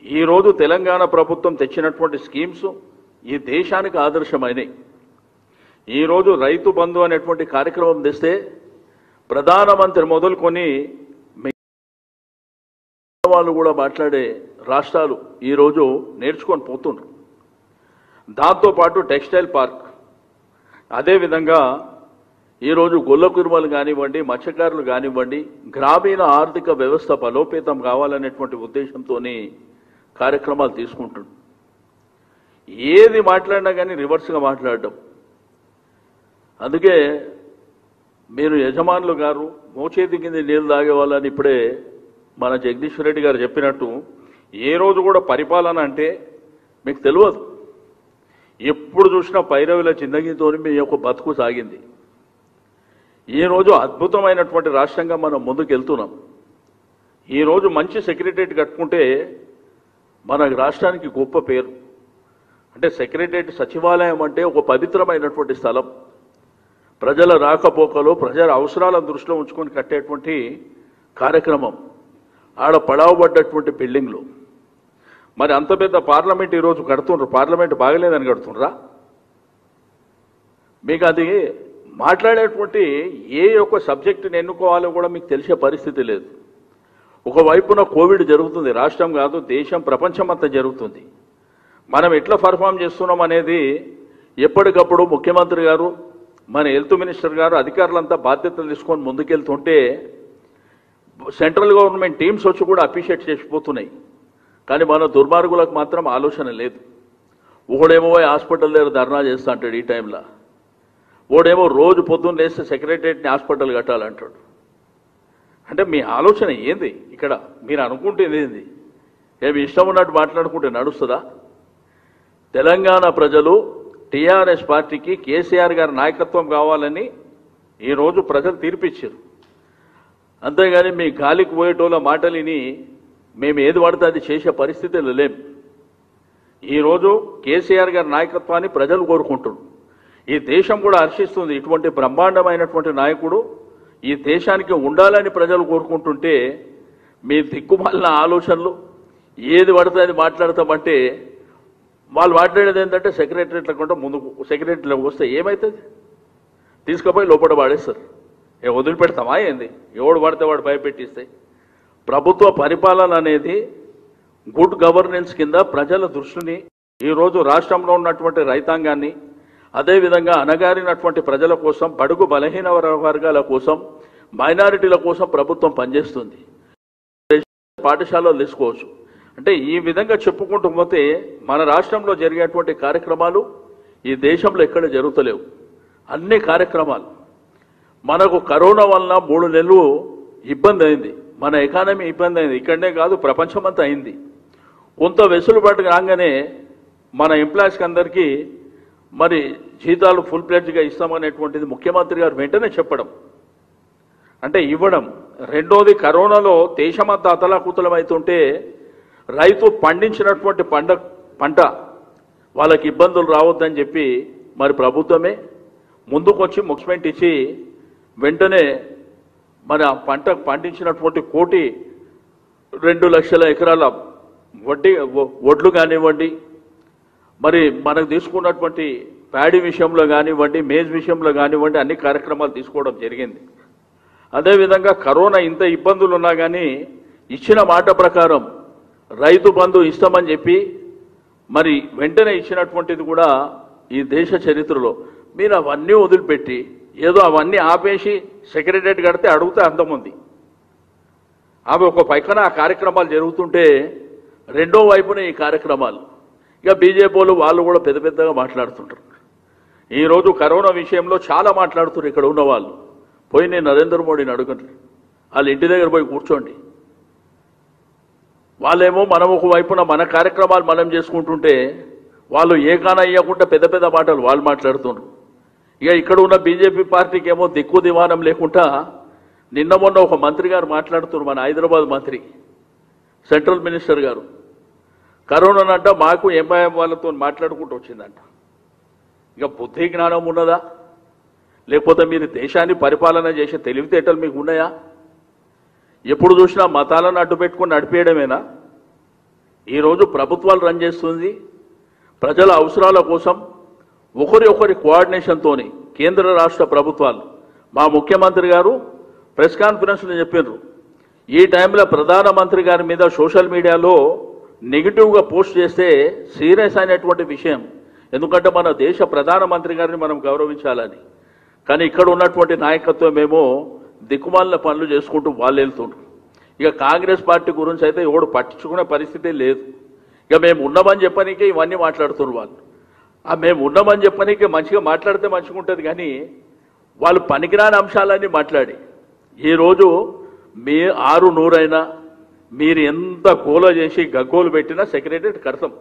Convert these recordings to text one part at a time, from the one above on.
ఈరోజు తెలంగాణ ప్రభుత్వం తెచ్చినటువంటి స్కీమ్స్ ఈ దేశానికి ఆదర్శమైనవి ఈరోజు రైతు బంధు అనేటువంటి కార్యక్రమం తెస్తే ప్రధానమంత్రి మొదలుకొని మిగతా వాళ్ళు కూడా మాట్లాడే రాష్ట్రాలు ఈరోజు నేర్చుకొని పోతుండ్రు దాంతోపాటు టెక్స్టైల్ పార్క్ అదేవిధంగా ఈరోజు గొల్ల కురుమలు కానివ్వండి మత్స్యకారులు కానివ్వండి గ్రామీణ ఆర్థిక వ్యవస్థ బలోపేతం కావాలనేటువంటి ఉద్దేశంతోని కార్యక్రమాలు తీసుకుంటుంది ఏది మాట్లాడినా కానీ రివర్స్గా మాట్లాడడం అందుకే మీరు యజమానులు గారు మోచేతి కింద నీళ్ళు తాగే వాళ్ళని ఇప్పుడే మన జగదీశ్వర్ రెడ్డి గారు చెప్పినట్టు ఏ రోజు కూడా పరిపాలన అంటే మీకు తెలియదు ఎప్పుడు చూసినా పైరవిల చిందగితో మీ యొక్క బతుకు సాగింది ఈ రోజు అద్భుతమైనటువంటి రాష్ట్రంగా మనం ముందుకు వెళ్తున్నాం ఈ రోజు మంచి సెక్రటరేట్ కట్టుకుంటే మన రాష్ట్రానికి గొప్ప పేరు అంటే సెక్రటరేట్ సచివాలయం అంటే ఒక పవిత్రమైనటువంటి స్థలం ప్రజల రాకపోకలు ప్రజల అవసరాలను దృష్టిలో ఉంచుకొని కట్టేటువంటి కార్యక్రమం ఆడ పడవబడ్డటువంటి బిల్డింగ్లు మరి అంత పెద్ద పార్లమెంట్ ఈరోజు కడుతుండ్రు పార్లమెంట్ బాగలేదని కడుతుండ్రా మీకు అది మాట్లాడేటువంటి ఏ యొక్క సబ్జెక్టుని ఎన్నుకోవాలో కూడా మీకు తెలిసే పరిస్థితి లేదు ఒకవైపున కోవిడ్ జరుగుతుంది రాష్ట్రం కాదు దేశం ప్రపంచం అంతా జరుగుతుంది మనం ఎట్లా పర్ఫామ్ చేస్తున్నాం అనేది ఎప్పటికప్పుడు ముఖ్యమంత్రి గారు మన హెల్త్ మినిస్టర్ గారు అధికారులంతా బాధ్యతలు తీసుకొని ముందుకెళ్తుంటే సెంట్రల్ గవర్నమెంట్ టీమ్స్ వచ్చి కూడా అప్రిషియేట్ చేసిపోతున్నాయి కానీ మన దుర్మార్గులకు మాత్రం ఆలోచన లేదు ఒకడేమో పోయి హాస్పిటల్ దగ్గర ధర్నా చేస్తా అంటాడు ఈ టైంలో ఓడేమో రోజు పొద్దున్న లేస్తే సెక్రటరియట్ని హాస్పిటల్ కట్టాలంటాడు అంటే మీ ఆలోచన ఏంది ఇక్కడ మీరు అనుకుంటేది ఏంది ఏమి ఇష్టం ఉన్నట్టు మాట్లాడుకుంటే నడుస్తుందా తెలంగాణ ప్రజలు టీఆర్ఎస్ పార్టీకి కేసీఆర్ గారి నాయకత్వం కావాలని ఈరోజు ప్రజలు తీర్పిచ్చారు అంతేగాని మీ గాలికి పోయేటోళ్ళ మాటలు విని మేము ఏది పడితే అది చేసే పరిస్థితులు లేం ఈరోజు కేసీఆర్ గారి నాయకత్వాన్ని ప్రజలు కోరుకుంటున్నారు ఈ దేశం కూడా హర్షిస్తుంది ఇటువంటి బ్రహ్మాండమైనటువంటి నాయకుడు ఈ దేశానికి ఉండాలని ప్రజలు కోరుకుంటుంటే మీ దిక్కుమాలిన ఆలోచనలు ఏది పడితే అది మాట్లాడతామంటే వాళ్ళు మాట్లాడేది ఏంటంటే సెక్రటరీల కంటే ముందుకు సెక్రటరీలోకి వస్తే ఏమవుతుంది తీసుకుపోయి లోపల పాడేస్తారు ఏ వదిలిపెడతామా ఏంది ఎవడు పడితే వాడు భయపెట్టిస్తే ప్రభుత్వ పరిపాలన అనేది గుడ్ గవర్నెన్స్ కింద ప్రజల దృష్టిని ఈరోజు రాష్ట్రంలో ఉన్నటువంటి రైతాంగాన్ని అదేవిధంగా అణగారినటువంటి ప్రజల కోసం బడుగు బలహీన వర- వర్గాల కోసం మైనారిటీల కోసం ప్రభుత్వం పనిచేస్తుంది పాఠశాలలో తీసుకోవచ్చు అంటే ఈ విధంగా చెప్పుకుంటూ పోతే మన రాష్ట్రంలో జరిగేటువంటి కార్యక్రమాలు ఈ దేశంలో ఎక్కడ జరుగుతలేవు అన్ని కార్యక్రమాలు మనకు కరోనా వలన మూడు నెలలు ఇబ్బంది అయింది మన ఎకానమీ ఇబ్బంది అయింది ఇక్కడనే కాదు ప్రపంచమంతా అయింది కొంత వెసులుబాటు రాగానే మన ఎంప్లాయీస్కి అందరికీ మరి జీతాలు ఫుల్ ప్లేట్గా ఇస్తామనేటువంటిది ముఖ్యమంత్రి గారు వెంటనే చెప్పడం అంటే ఇవ్వడం రెండోది కరోనాలో దేశమంతా అతలాకుతలం అవుతుంటే రైతు పండించినటువంటి పంట పంట వాళ్ళకి ఇబ్బందులు రావద్దని చెప్పి మరి ప్రభుత్వమే ముందుకొచ్చి ముఖ్యమెంట్ ఇచ్చి వెంటనే మరి ఆ పంట పండించినటువంటి కోటి రెండు లక్షల ఎకరాల వడ్డీ వ- వడ్లు కానివ్వండి మరి మనకు తీసుకున్నటువంటి ప్యాడీ విషయంలో కానివ్వండి మేజ్ విషయంలో కానివ్వండి అన్ని కార్యక్రమాలు తీసుకోవడం జరిగింది అదేవిధంగా కరోనా ఇంత ఇబ్బందులు ఉన్నా కానీ ఇచ్చిన మాట ప్రకారం రైతు బంధు ఇస్తామని చెప్పి మరి వెంటనే ఇచ్చినటువంటిది కూడా ఈ దేశ చరిత్రలో మీరు అవన్నీ వదిలిపెట్టి ఏదో అవన్నీ ఆపేసి సెక్రటరేట్ కడితే అడిగితే అందముంది అవి ఒక పైకన ఆ కార్యక్రమాలు జరుగుతుంటే రెండో వైపున ఈ కార్యక్రమాలు ఇక బీజేపీ వాళ్ళు వాళ్ళు కూడా పెద్ద పెద్దగా మాట్లాడుతుంటారు ఈరోజు కరోనా విషయంలో చాలా మాట్లాడుతున్నారు ఇక్కడ ఉన్న వాళ్ళు పోయి నేను నరేంద్ర మోడీని అడగండి వాళ్ళ ఇంటి దగ్గర పోయి కూర్చోండి వాళ్ళేమో మనం ఒక వైపున మన కార్యక్రమాలు మనం చేసుకుంటుంటే వాళ్ళు ఏకాన అయ్యకుండా పెద్ద పెద్ద మాటలు వాళ్ళు మాట్లాడుతున్నారు ఇక ఇక్కడ ఉన్న బీజేపీ పార్టీకి ఏమో దిక్కు దివానం లేకుండా నిన్న మొన్న ఒక మంత్రి గారు మాట్లాడుతున్నారు మన హైదరాబాద్ మంత్రి సెంట్రల్ మినిస్టర్ గారు కరోనానంట మాకు ఎంఐఎం వాళ్ళతో మాట్లాడుకుంటూ వచ్చిందంట ఇక బుద్ధి జ్ఞానం ఉన్నదా లేకపోతే మీరు దేశాన్ని పరిపాలన చేసే తెలివితేటలు మీకు ఉన్నాయా ఎప్పుడు చూసినా మతాలను అడ్డు పెట్టుకొని నడిపేయడమేనా ఈరోజు ప్రభుత్వాలు రన్ చేస్తుంది ప్రజల అవసరాల కోసం ఒకరి ఒకరి కోఆర్డినేషన్తోని కేంద్ర రాష్ట్ర ప్రభుత్వాలు మా ముఖ్యమంత్రి గారు ప్రెస్ కాన్ఫరెన్స్లో చెప్పారు ఈ టైంలో ప్రధానమంత్రి గారి మీద సోషల్ మీడియాలో నెగిటివ్గా పోస్ట్ చేస్తే సీరియస్ అయినటువంటి విషయం ఎందుకంటే మన దేశ ప్రధానమంత్రి గారిని మనం గౌరవించాలని కానీ ఇక్కడ ఉన్నటువంటి నాయకత్వం ఏమో దిక్కుమాలిన పనులు చేసుకుంటూ వాళ్ళు వెళ్తుండ్రు ఇక కాంగ్రెస్ పార్టీ గురించి అయితే ఎవడు పట్టించుకునే పరిస్థితి లేదు ఇక మేము ఉన్నామని చెప్పనీకే ఇవన్నీ మాట్లాడుతున్నారు వాళ్ళు ఆ మేము ఉన్నామని చెప్పనీకే మంచిగా మాట్లాడితే మంచిగా ఉంటుంది కానీ వాళ్ళు పనికిరాని అంశాలన్నీ మాట్లాడి ఈరోజు మీ ఆరు నూరైనా మీరు ఎంత గోల చేసి గగ్గోలు పెట్టినా సెక్రటరీ కడతాం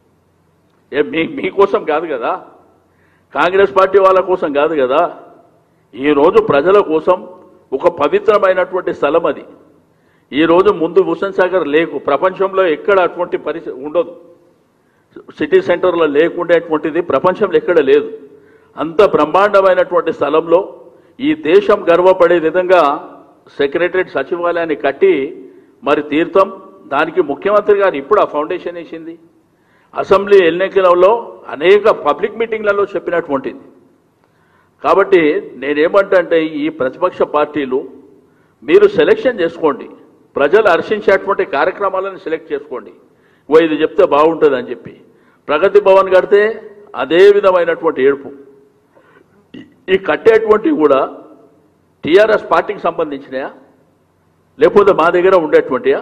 ఏ మీ మీకోసం కాదు కదా కాంగ్రెస్ పార్టీ వాళ్ళ కోసం కాదు కదా ఈరోజు ప్రజల కోసం ఒక పవిత్రమైనటువంటి స్థలం అది ఈరోజు ముందు హుస్సేన్ సాగర్ లేకు ప్రపంచంలో ఎక్కడ అటువంటి పరిస్థితి ఉండదు సిటీ సెంటర్లో లేకుండేటువంటిది ప్రపంచంలో ఎక్కడ లేదు అంత బ్రహ్మాండమైనటువంటి స్థలంలో ఈ దేశం గర్వపడే విధంగా సెక్రటరేట్ సచివాలయాన్ని కట్టి మరి తీర్థం దానికి ముఖ్యమంత్రి గారు ఇప్పుడు ఆ ఫౌండేషన్ వేసింది అసెంబ్లీ ఎన్నికలలో అనేక పబ్లిక్ మీటింగ్లలో చెప్పినటువంటిది కాబట్టి నేనేమంటే ఈ ప్రతిపక్ష పార్టీలు మీరు సెలెక్షన్ చేసుకోండి ప్రజలు హర్షించేటువంటి కార్యక్రమాలను సెలెక్ట్ చేసుకోండి ఓ ఇది చెప్తే బాగుంటుంది అని చెప్పి ప్రగతి భవన్ కడితే అదే విధమైనటువంటి ఏడుపు ఈ- ఈ కట్టేటువంటివి కూడా టీఆర్ఎస్ పార్టీకి సంబంధించినయా లేకపోతే మా దగ్గర ఉండేటువంటియా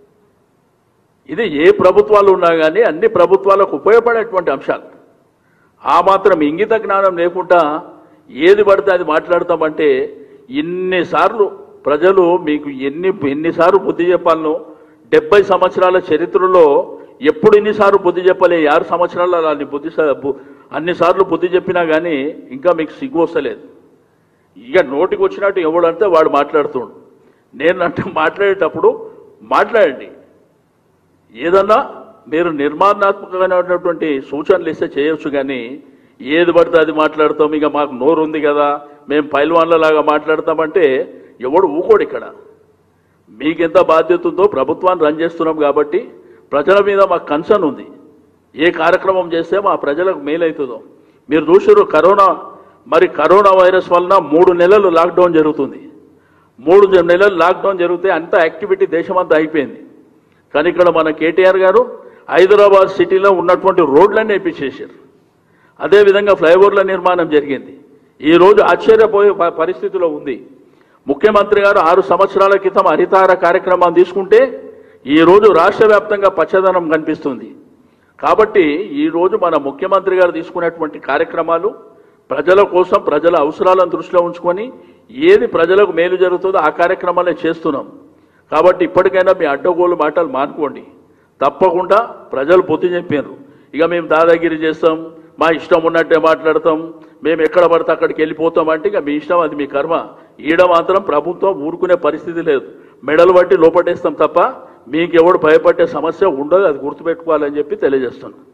ఇది ఏ ప్రభుత్వాలు ఉన్నా కానీ అన్ని ప్రభుత్వాలకు ఉపయోగపడేటువంటి అంశాలు ఆ మాత్రం ఇంగిత జ్ఞానం లేకుండా ఏది పడితే అది మాట్లాడతామంటే ఇన్నిసార్లు ప్రజలు మీకు ఎన్ని ఎన్నిసార్లు బుద్ధి చెప్పాలను డెబ్బై సంవత్సరాల చరిత్రలో ఎప్పుడు ఎన్నిసార్లు బుద్ధి చెప్పలే ఆరు సంవత్సరాల అన్ని బుద్ధి స- బు- అన్నిసార్లు బుద్ధి చెప్పినా కానీ ఇంకా మీకు సిగ్గు వస్తలేదు ఇక నోటికి వచ్చినట్టు ఎవడంటే వాడు మాట్లాడుతుండు నేను అంటే మాట్లాడేటప్పుడు మాట్లాడండి ఏదన్నా మీరు నిర్మాణాత్మకమైనటువంటి సూచనలు ఇస్తే చేయొచ్చు కానీ ఏది పడితే అది మాట్లాడతాం ఇక మాకు నోరు ఉంది కదా మేము పైల్వాన్లలాగా మాట్లాడతామంటే ఎవడు ఊకోడు ఇక్కడ మీకెంత బాధ్యత ఉందో ప్రభుత్వాన్ని రన్ చేస్తున్నాం కాబట్టి ప్రజల మీద మాకు కన్సర్న్ ఉంది ఏ కార్యక్రమం చేస్తే మా ప్రజలకు మేలవుతుందో మీరు చూసారు కరోనా మరి కరోనా వైరస్ వలన మూడు నెలలు లాక్డౌన్ జరుగుతుంది మూడు నెలలు లాక్డౌన్ జరిగితే అంత యాక్టివిటీ దేశమంతా అయిపోయింది కానీ ఇక్కడ మన కేటీఆర్ గారు హైదరాబాద్ సిటీలో ఉన్నటువంటి రోడ్లన్నీ వేయించేశారు అదేవిధంగా ఫ్లైఓవర్ల నిర్మాణం జరిగింది ఈ రోజు ఆశ్చర్యపోయే ప- పరిస్థితిలో ఉంది ముఖ్యమంత్రి గారు ఆరు సంవత్సరాల క్రితం హరితార కార్యక్రమాన్ని తీసుకుంటే ఈ రోజు రాష్ట్ర వ్యాప్తంగా పచ్చదనం కనిపిస్తుంది కాబట్టి ఈ రోజు మన ముఖ్యమంత్రి గారు తీసుకున్నటువంటి కార్యక్రమాలు ప్రజల కోసం ప్రజల అవసరాలను దృష్టిలో ఉంచుకొని ఏది ప్రజలకు మేలు జరుగుతుందో ఆ కార్యక్రమాలే చేస్తున్నాం కాబట్టి ఇప్పటికైనా మీ అడ్డగోలు మాటలు మానుకోండి తప్పకుండా ప్రజలు బుద్ధి చెప్పారు ఇక మేము దాదాగిరి చేస్తాం మా ఇష్టం ఉన్నట్టే మాట్లాడతాం మేము ఎక్కడ పడితే అక్కడికి వెళ్ళిపోతాం అంటే ఇక మీ ఇష్టం అది మీ కర్మ ఈడ మాత్రం ప్రభుత్వం ఊరుకునే పరిస్థితి లేదు మెడలు బట్టి లోపటేస్తాం తప్ప మీకు ఎవడు భయపడే సమస్య ఉండదు అది గుర్తుపెట్టుకోవాలని చెప్పి తెలియజేస్తున్నాను